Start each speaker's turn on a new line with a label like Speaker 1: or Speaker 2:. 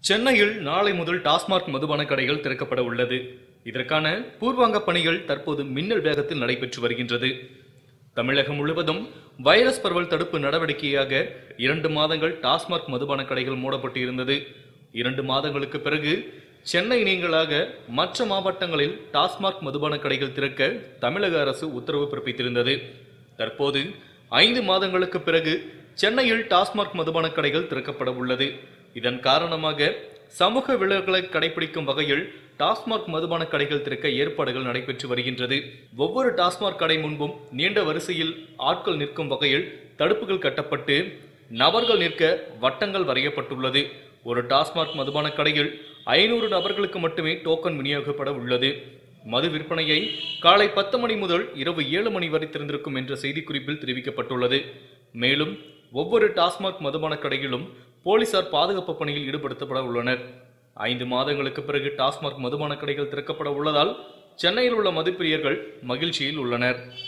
Speaker 1: சென்னையில் நாளை முதல் டாஸ்மாக் மதுபான கடைகள் திறக்கப்பட உள்ளது இதற்கான பூர்வாங்க பணிகள் தற்போது மின்னல் வேகத்தில் நடைபெற்று வருகின்றது தமிழகம் முழுவதும் வைரஸ் பரவல் தடுப்பு நடவடிக்கையாக இரண்டு மாதங்கள் டாஸ்மாக் மதுபான கடைகள் மூடப்பட்டு இருந்தது இரண்டு மாதங்களுக்கு பிறகு சென்னை நீங்களாக மற்ற மாவட்டங்களில் டாஸ்மாக் மதுபான கடைகள் திறக்க தமிழக அரசு உத்தரவு பிறப்பித்திருந்தது தற்போது ஐந்து மாதங்களுக்கு பிறகு சென்னையில் டாஸ்மாக் மதுபான கடைகள் திறக்கப்பட உள்ளது இதன் காரணமாக சமூக விலங்குகளை கடைபிடிக்கும் வகையில் டாஸ்மாக் மதுபான கடைகள் திறக்க ஏற்பாடுகள் நடைபெற்று வருகின்றது ஒவ்வொரு டாஸ்மாக் கடை முன்பும் நீண்ட வரிசையில் ஆட்கள் நிற்கும் வகையில் தடுப்புகள் கட்டப்பட்டு நபர்கள் நிற்க வட்டங்கள் வரையப்பட்டுள்ளது ஒரு டாஸ்மாக் மதுபான கடையில் ஐநூறு நபர்களுக்கு மட்டுமே டோக்கன் விநியோகிக்கப்பட உள்ளது மது விற்பனையை காலை பத்து மணி முதல் இரவு ஏழு மணி வரை திறந்திருக்கும் என்ற செய்திக்குறிப்பில் தெரிவிக்கப்பட்டுள்ளது மேலும் ஒவ்வொரு டாஸ்மாக் மதுபான கடையிலும் போலீசார் பாதுகாப்பு பணியில் ஈடுபடுத்தப்பட உள்ளனர் ஐந்து மாதங்களுக்கு பிறகு டாஸ்மாக் மதுபான கடைகள் திறக்கப்பட உள்ளதால் சென்னையில் உள்ள மதுப்பிரியர்கள் மகிழ்ச்சியில் உள்ளனர்